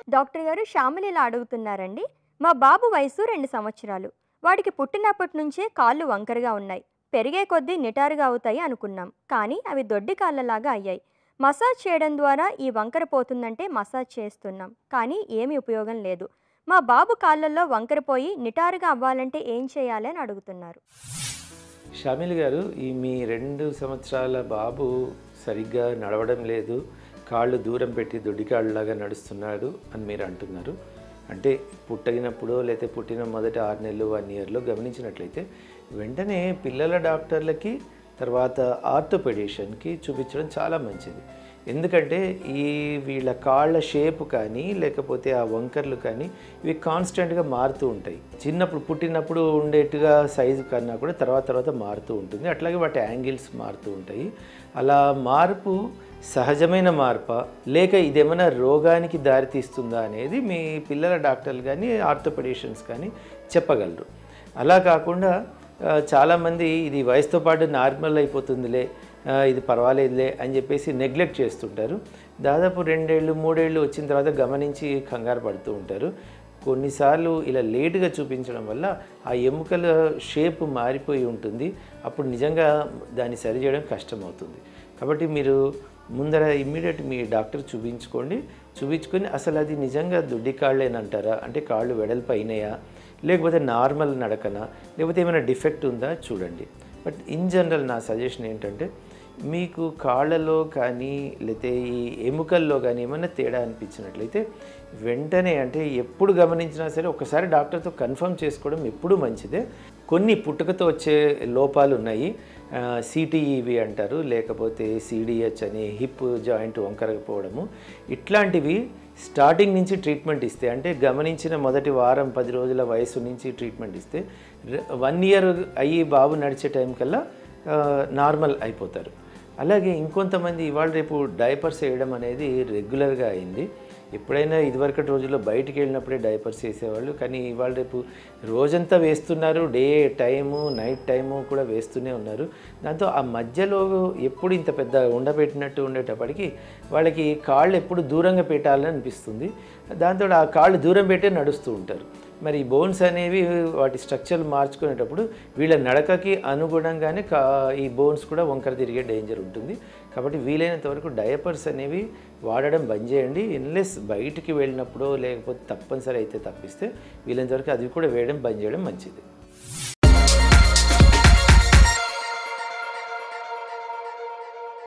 doctor గారు శ్యామలి ఇలా అడుగుతున్నారండి మా బాబు వయసు రెండు సంవత్సరాలు వాడికి పుట్టినప్పటి నుంచే కాళ్ళు వంకరగా ఉన్నాయి పెరిగే కొద్దీ నిటారుగా అవుతాయి అనుకున్నాం కానీ అవి దొడ్డి కాళ్ళలాగా అయ్యాయి మసాజ్ చేయడం ద్వారా ఈ వంకర పోతుందంటే మసాజ్ చేస్తున్నాం కానీ ఏమీ ఉపయోగం లేదు మా బాబు కాళ్ళల్లో వంకరపోయి నిటారుగా అవ్వాలంటే ఏం చేయాలి అని అడుగుతున్నారు షామిల్ గారు ఈ మీ రెండు సంవత్సరాల బాబు సరిగ్గా నడవడం లేదు కాళ్ళు దూరం పెట్టి దొడ్డికాళ్ళలాగా నడుస్తున్నాడు అని మీరు అంటున్నారు అంటే పుట్టినప్పుడు లేకపోతే పుట్టిన మొదటి ఆరు నెలలు వన్ ఇయర్లో గమనించినట్లయితే వెంటనే పిల్లల డాక్టర్లకి తర్వాత ఆర్థోపెడిషన్కి చూపించడం చాలా మంచిది ఎందుకంటే ఈ వీళ్ళ కాళ్ళ షేప్ కానీ లేకపోతే ఆ వంకర్లు కానీ ఇవి కాన్స్టెంట్గా మారుతూ ఉంటాయి చిన్నప్పుడు పుట్టినప్పుడు ఉండేట్టుగా సైజు కన్నా కూడా తర్వాత తర్వాత మారుతూ ఉంటుంది అట్లాగే వాటి యాంగిల్స్ మారుతూ ఉంటాయి అలా మార్పు సహజమైన మార్పా లేక ఇదేమైనా రోగానికి దారితీస్తుందా అనేది మీ పిల్లల డాక్టర్లు కానీ ఆర్థోపెడిషన్స్ కానీ చెప్పగలరు అలా కాకుండా ఆ, చాలామంది ఇది వయసుతో పాటు నార్మల్ అయిపోతుందిలే ఆ, ఇది పర్వాలేదులే అని చెప్పేసి నెగ్లెక్ట్ చేస్తుంటారు దాదాపు రెండేళ్ళు మూడేళ్ళు వచ్చిన తర్వాత గమనించి కంగారు పడుతూ ఉంటారు కొన్నిసార్లు ఇలా లేటుగా చూపించడం వల్ల ఆ ఎముకల షేప్ మారిపోయి ఉంటుంది అప్పుడు నిజంగా దాన్ని సరిచేయడం కష్టమవుతుంది కాబట్టి మీరు ముందర ఇమ్మీడియట్ మీ డాక్టర్ చూపించుకోండి చూపించుకొని అసలు అది నిజంగా దుడ్డి కాళ్ళేనంటారా అంటే కాళ్ళు వెడల్పు అయినాయా లేకపోతే నార్మల్ నడకనా లేకపోతే ఏమైనా డిఫెక్ట్ ఉందా చూడండి బట్ ఇన్ జనరల్ నా సజెషన్ ఏంటంటే మీకు కాళ్ళలో కానీ లేకపోతే ఈ ఎముకల్లో కానీ ఏమైనా తేడా అనిపించినట్లయితే వెంటనే అంటే ఎప్పుడు గమనించినా సరే ఒకసారి డాక్టర్తో కన్ఫర్మ్ చేసుకోవడం ఎప్పుడూ మంచిదే కొన్ని పుట్టుకతో వచ్చే లోపాలు ఉన్నాయి సిటీఈవి అంటారు లేకపోతే సిడిహెచ్ అని హిప్ జాయింట్ వంకరకపోవడము ఇట్లాంటివి స్టార్టింగ్ నుంచి ట్రీట్మెంట్ ఇస్తే అంటే గమనించిన మొదటి వారం పది రోజుల వయసు నుంచి ట్రీట్మెంట్ ఇస్తే వన్ ఇయర్ అయ్యి బాబు నడిచే టైం కల్లా నార్మల్ అయిపోతారు అలాగే ఇంకొంతమంది ఇవాళ రేపు డైపర్స్ వేయడం అనేది రెగ్యులర్గా అయింది ఎప్పుడైనా ఇదివరకటి రోజుల్లో బయటికి వెళ్ళినప్పుడే డైపర్స్ వేసేవాళ్ళు కానీ ఇవాళ రేపు రోజంతా వేస్తున్నారు డే టైము నైట్ టైము కూడా వేస్తూనే ఉన్నారు దాంతో ఆ మధ్యలో ఎప్పుడు ఇంత పెద్ద ఉండబెట్టినట్టు ఉండేటప్పటికి వాళ్ళకి కాళ్ళు ఎప్పుడు దూరంగా పెట్టాలని అనిపిస్తుంది దాంతో ఆ కాళ్ళు దూరం పెట్టే నడుస్తూ ఉంటారు మరి ఈ బోన్స్ అనేవి వాటి స్ట్రక్చర్ మార్చుకునేటప్పుడు వీళ్ళ నడకకి అనుగుణంగానే కా ఈ బోన్స్ కూడా వంకర తిరిగే డేంజర్ ఉంటుంది కాబట్టి వీలైనంత వరకు డయపర్స్ అనేవి వాడడం బంద్ చేయండి ఇన్లెస్ బయటికి వెళ్ళినప్పుడు లేకపోతే తప్పనిసరి అయితే తప్పిస్తే వీలైనంత వరకు అది కూడా వేయడం బంద్ చేయడం మంచిది